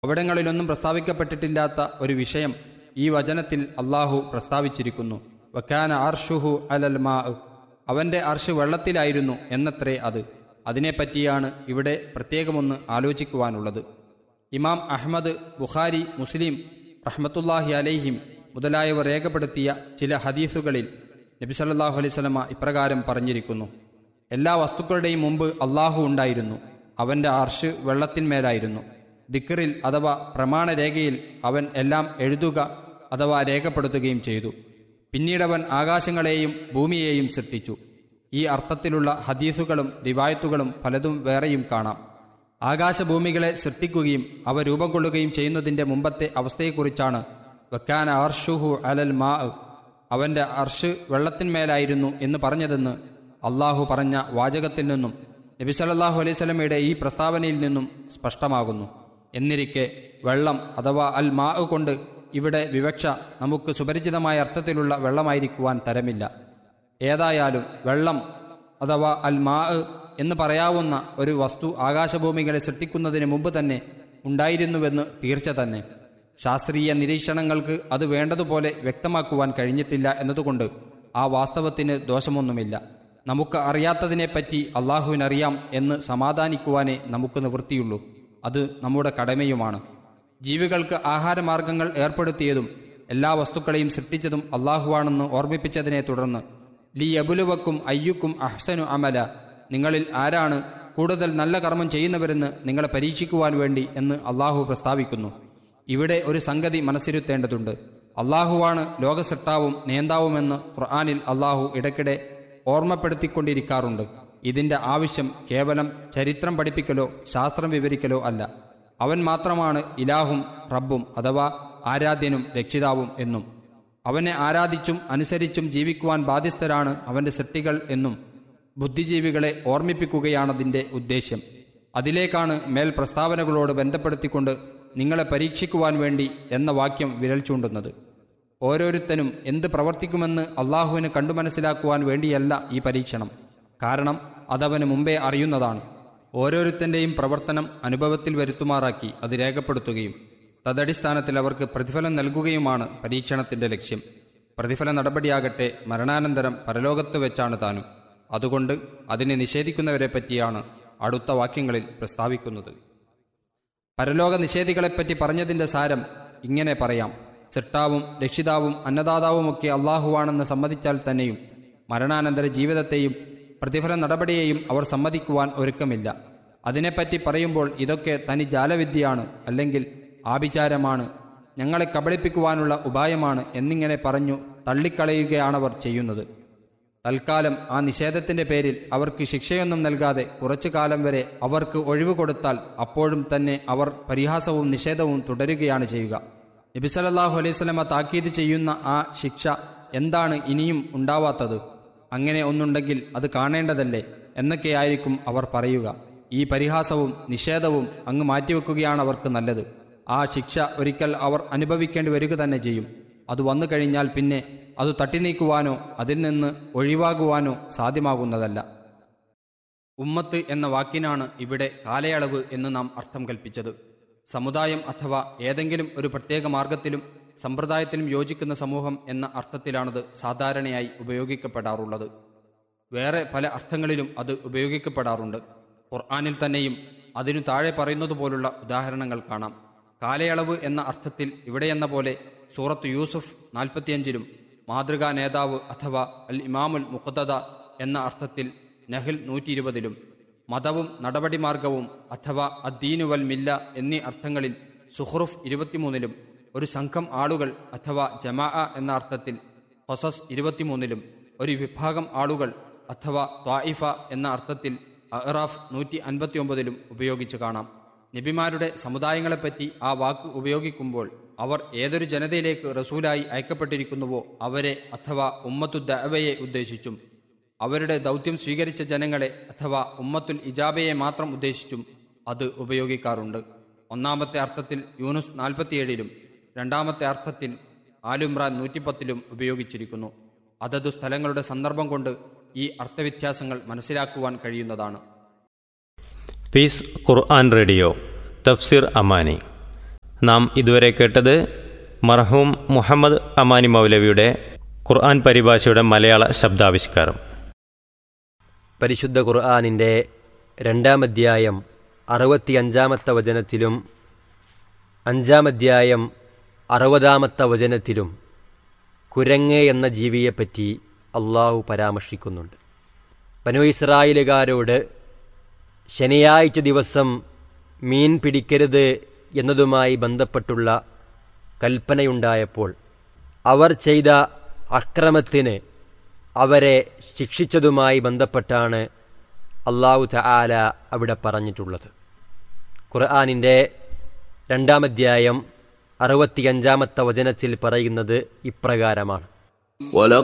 അവിടങ്ങളിലൊന്നും പ്രസ്താവിക്കപ്പെട്ടിട്ടില്ലാത്ത ഒരു വിഷയം ഈ വചനത്തിൽ അള്ളാഹു പ്രസ്താവിച്ചിരിക്കുന്നു വക്കാന അർഷുഹു അലൽ മാ അവന്റെ അർഷ് വെള്ളത്തിലായിരുന്നു എന്നത്രേ അത് അതിനെപ്പറ്റിയാണ് ഇവിടെ പ്രത്യേകമൊന്ന് ആലോചിക്കുവാനുള്ളത് ഇമാം അഹ്മദ് ബുഖാരി മുസ്ലിം റഹ്മത്തുല്ലാഹി അലൈഹിം മുതലായവർ രേഖപ്പെടുത്തിയ ചില ഹദീസുകളിൽ നബി സല്ലല്ലാഹു അലൈഹി സ്വലമ ഇപ്രകാരം പറഞ്ഞിരിക്കുന്നു എല്ലാ വസ്തുക്കളുടെയും മുമ്പ് അള്ളാഹു ഉണ്ടായിരുന്നു അവന്റെ അർഷ് വെള്ളത്തിന്മേലായിരുന്നു ദിക്റിൽ അഥവാ പ്രമാണരേഖയിൽ അവൻ എല്ലാം എഴുതുക അഥവാ രേഖപ്പെടുത്തുകയും ചെയ്തു പിന്നീടവൻ ആകാശങ്ങളെയും ഭൂമിയെയും സൃഷ്ടിച്ചു ഈ അർത്ഥത്തിലുള്ള ഹദീസുകളും റിവായത്തുകളും പലതും വേറെയും കാണാം ആകാശഭൂമികളെ സൃഷ്ടിക്കുകയും അവ രൂപം കൊള്ളുകയും ചെയ്യുന്നതിന്റെ മുമ്പത്തെ അവസ്ഥയെക്കുറിച്ചാണ് വക്കാന അർഷുഹു അലൽ മാ അവന്റെ അർഷ് വെള്ളത്തിന്മേലായിരുന്നു എന്ന് പറഞ്ഞതെന്ന് അള്ളാഹു പറഞ്ഞ വാചകത്തിൽ നിന്നും നബി സല്ലല്ലാഹു അലൈഹി സ്വലമയുടെ ഈ പ്രസ്താവനയിൽ നിന്നും സ്പഷ്ടമാകുന്നു എന്നിരിക്കെ വെള്ളം അഥവാ അൽ മാ കൊണ്ട് ഇവിടെ വിവക്ഷ നമുക്ക് സുപരിചിതമായ അർത്ഥത്തിലുള്ള വെള്ളമായിരിക്കുവാൻ തരമില്ല ഏതായാലും വെള്ളം അഥവാ അൽ മാ എന്ന് പറയാവുന്ന ഒരു വസ്തു ആകാശഭൂമികളെ സൃഷ്ടിക്കുന്നതിന് മുമ്പ് തന്നെ ഉണ്ടായിരുന്നുവെന്ന് തീർച്ച തന്നെ ശാസ്ത്രീയ നിരീക്ഷണങ്ങൾക്ക് അത് വേണ്ടതുപോലെ വ്യക്തമാക്കുവാൻ കഴിഞ്ഞിട്ടില്ല എന്നതുകൊണ്ട് ആ വാസ്തവത്തിന് ദോഷമൊന്നുമില്ല നമുക്ക് അറിയാത്തതിനെപ്പറ്റി അള്ളാഹുവിനറിയാം എന്ന് സമാധാനിക്കുവാനേ നമുക്ക് നിവൃത്തിയുള്ളൂ അത് നമ്മുടെ കടമയുമാണ് ജീവികൾക്ക് ആഹാരമാർഗങ്ങൾ ഏർപ്പെടുത്തിയതും എല്ലാ വസ്തുക്കളെയും സൃഷ്ടിച്ചതും അള്ളാഹുവാണെന്ന് ഓർമ്മിപ്പിച്ചതിനെ തുടർന്ന് ലി അബുലുവക്കും അയ്യുക്കും അഹ്സനു അമല നിങ്ങളിൽ ആരാണ് കൂടുതൽ നല്ല കർമ്മം ചെയ്യുന്നവരെന്ന് നിങ്ങളെ പരീക്ഷിക്കുവാൻ വേണ്ടി എന്ന് അള്ളാഹു പ്രസ്താവിക്കുന്നു ഇവിടെ ഒരു സംഗതി മനസ്സിരുത്തേണ്ടതുണ്ട് അള്ളാഹുവാണ് ലോകസൃഷ്ടാവും നേതാവുമെന്ന് ഖുർആാനിൽ അള്ളാഹു ഇടയ്ക്കിടെ ഓർമ്മപ്പെടുത്തിക്കൊണ്ടിരിക്കാറുണ്ട് ഇതിന്റെ ആവശ്യം കേവലം ചരിത്രം പഠിപ്പിക്കലോ ശാസ്ത്രം വിവരിക്കലോ അല്ല അവൻ മാത്രമാണ് ഇലാഹും റബ്ബും അഥവാ ആരാധ്യനും രക്ഷിതാവും എന്നും അവനെ ആരാധിച്ചും അനുസരിച്ചും ജീവിക്കുവാൻ ബാധ്യസ്ഥരാണ് അവന്റെ സൃഷ്ടികൾ എന്നും ബുദ്ധിജീവികളെ ഓർമ്മിപ്പിക്കുകയാണതിന്റെ ഉദ്ദേശ്യം അതിലേക്കാണ് മേൽ പ്രസ്താവനകളോട് ബന്ധപ്പെടുത്തിക്കൊണ്ട് നിങ്ങളെ പരീക്ഷിക്കുവാൻ വേണ്ടി എന്ന വാക്യം വിരൽ ചൂണ്ടുന്നത് ഓരോരുത്തനും എന്ത് പ്രവർത്തിക്കുമെന്ന് അള്ളാഹുവിന് കണ്ടു മനസ്സിലാക്കുവാൻ വേണ്ടിയല്ല ഈ പരീക്ഷണം കാരണം അതവന് മുമ്പേ അറിയുന്നതാണ് ഓരോരുത്തന്റെയും പ്രവർത്തനം അനുഭവത്തിൽ വരുത്തുമാറാക്കി അത് രേഖപ്പെടുത്തുകയും തദടിസ്ഥാനത്തിൽ അവർക്ക് പ്രതിഫലം നൽകുകയുമാണ് പരീക്ഷണത്തിന്റെ ലക്ഷ്യം പ്രതിഫല നടപടിയാകട്ടെ മരണാനന്തരം പരലോകത്ത് വെച്ചാണ് താനും അതുകൊണ്ട് അതിനെ നിഷേധിക്കുന്നവരെ പറ്റിയാണ് അടുത്ത വാക്യങ്ങളിൽ പ്രസ്താവിക്കുന്നത് പരലോക നിഷേധികളെപ്പറ്റി പറഞ്ഞതിന്റെ സാരം ഇങ്ങനെ പറയാം സിട്ടാവും രക്ഷിതാവും അന്നദാതാവുമൊക്കെ അള്ളാഹുവാണെന്ന് സമ്മതിച്ചാൽ തന്നെയും മരണാനന്തര ജീവിതത്തെയും പ്രതിഫല നടപടിയെയും അവർ സമ്മതിക്കുവാൻ ഒരുക്കമില്ല അതിനെപ്പറ്റി പറയുമ്പോൾ ഇതൊക്കെ തനി ജാലവിദ്യയാണ് അല്ലെങ്കിൽ ആഭിചാരമാണ് ഞങ്ങളെ കബളിപ്പിക്കുവാനുള്ള ഉപായമാണ് എന്നിങ്ങനെ പറഞ്ഞു തള്ളിക്കളയുകയാണവർ ചെയ്യുന്നത് തൽക്കാലം ആ നിഷേധത്തിന്റെ പേരിൽ അവർക്ക് ശിക്ഷയൊന്നും നൽകാതെ കുറച്ചു കാലം വരെ അവർക്ക് ഒഴിവ് കൊടുത്താൽ അപ്പോഴും തന്നെ അവർ പരിഹാസവും നിഷേധവും തുടരുകയാണ് ചെയ്യുക നബിസലല്ലാഹു അലൈഹി സ്വലമ താക്കീത് ചെയ്യുന്ന ആ ശിക്ഷ എന്താണ് ഇനിയും ഉണ്ടാവാത്തത് അങ്ങനെ ഒന്നുണ്ടെങ്കിൽ അത് കാണേണ്ടതല്ലേ എന്നൊക്കെയായിരിക്കും അവർ പറയുക ഈ പരിഹാസവും നിഷേധവും അങ്ങ് മാറ്റിവെക്കുകയാണ് അവർക്ക് നല്ലത് ആ ശിക്ഷ ഒരിക്കൽ അവർ അനുഭവിക്കേണ്ടി വരിക തന്നെ ചെയ്യും അത് വന്നു കഴിഞ്ഞാൽ പിന്നെ അത് തട്ടിനീക്കുവാനോ അതിൽ നിന്ന് ഒഴിവാകുവാനോ സാധ്യമാകുന്നതല്ല ഉമ്മത്ത് എന്ന വാക്കിനാണ് ഇവിടെ കാലയളവ് എന്ന് നാം അർത്ഥം കൽപ്പിച്ചത് സമുദായം അഥവാ ഏതെങ്കിലും ഒരു പ്രത്യേക മാർഗത്തിലും സമ്പ്രദായത്തിലും യോജിക്കുന്ന സമൂഹം എന്ന അർത്ഥത്തിലാണത് സാധാരണയായി ഉപയോഗിക്കപ്പെടാറുള്ളത് വേറെ പല അർത്ഥങ്ങളിലും അത് ഉപയോഗിക്കപ്പെടാറുണ്ട് ഖുർആാനിൽ തന്നെയും അതിനു താഴെ പറയുന്നത് പോലുള്ള ഉദാഹരണങ്ങൾ കാണാം കാലയളവ് എന്ന അർത്ഥത്തിൽ ഇവിടെയെന്ന പോലെ സൂറത്ത് യൂസുഫ് നാൽപ്പത്തിയഞ്ചിലും മാതൃകാ നേതാവ് അഥവാ അൽ ഇമാമുൽ മുഖദ എന്ന അർത്ഥത്തിൽ നഹിൽ നൂറ്റി ഇരുപതിലും മതവും നടപടിമാർഗവും അഥവാ അദ്ദീനു വൽ മില്ല എന്നീ അർത്ഥങ്ങളിൽ സുഹ്റുഫ് ഇരുപത്തിമൂന്നിലും ഒരു സംഘം ആളുകൾ അഥവാ ജമാ എന്ന അർത്ഥത്തിൽ ഹൊസസ് ഇരുപത്തിമൂന്നിലും ഒരു വിഭാഗം ആളുകൾ അഥവാ ത്വായിഫ എന്ന അർത്ഥത്തിൽ അഹ്റാഫ് നൂറ്റി അൻപത്തിയൊമ്പതിലും ഉപയോഗിച്ചു കാണാം നബിമാരുടെ സമുദായങ്ങളെപ്പറ്റി ആ വാക്ക് ഉപയോഗിക്കുമ്പോൾ അവർ ഏതൊരു ജനതയിലേക്ക് റസൂലായി അയക്കപ്പെട്ടിരിക്കുന്നുവോ അവരെ അഥവാ ഉമ്മത്തു ദഅവയെ ഉദ്ദേശിച്ചും അവരുടെ ദൗത്യം സ്വീകരിച്ച ജനങ്ങളെ അഥവാ ഉമ്മത്തുൽ ഇജാബയെ മാത്രം ഉദ്ദേശിച്ചും അത് ഉപയോഗിക്കാറുണ്ട് ഒന്നാമത്തെ അർത്ഥത്തിൽ യൂനുസ് നാൽപ്പത്തിയേഴിലും രണ്ടാമത്തെ അർത്ഥത്തിൽ ആലുംറാൻ നൂറ്റിപ്പത്തിലും ഉപയോഗിച്ചിരിക്കുന്നു അതതു സ്ഥലങ്ങളുടെ സന്ദർഭം കൊണ്ട് ഈ അർത്ഥവ്യത്യാസങ്ങൾ മനസ്സിലാക്കുവാൻ കഴിയുന്നതാണ് പീസ് ഖുർആൻ റേഡിയോ തഫ്സിർ അമാനി നാം ഇതുവരെ കേട്ടത് മർഹൂം മുഹമ്മദ് അമാനി മൗലവിയുടെ ഖുർആൻ പരിഭാഷയുടെ മലയാള ശബ്ദാവിഷ്കാരം പരിശുദ്ധ ഖുർആാനിൻ്റെ രണ്ടാം അധ്യായം അറുപത്തിയഞ്ചാമത്തെ വചനത്തിലും അഞ്ചാം അധ്യായം അറുപതാമത്തെ വചനത്തിലും കുരങ്ങ് എന്ന ജീവിയെപ്പറ്റി അള്ളാഹു പരാമർശിക്കുന്നുണ്ട് ബനു ഇസ്രായേലുകാരോട് ശനിയാഴ്ച ദിവസം മീൻ പിടിക്കരുത് എന്നതുമായി ബന്ധപ്പെട്ടുള്ള കൽപ്പനയുണ്ടായപ്പോൾ അവർ ചെയ്ത അക്രമത്തിന് അവരെ ശിക്ഷിച്ചതുമായി ബന്ധപ്പെട്ടാണ് അള്ളാഹു തആല അവിടെ പറഞ്ഞിട്ടുള്ളത് ഖുർആാനിൻ്റെ രണ്ടാമധ്യായം അറുപത്തിയഞ്ചാമത്തെ വചനത്തിൽ പറയുന്നത് ഇപ്രകാരമാണ്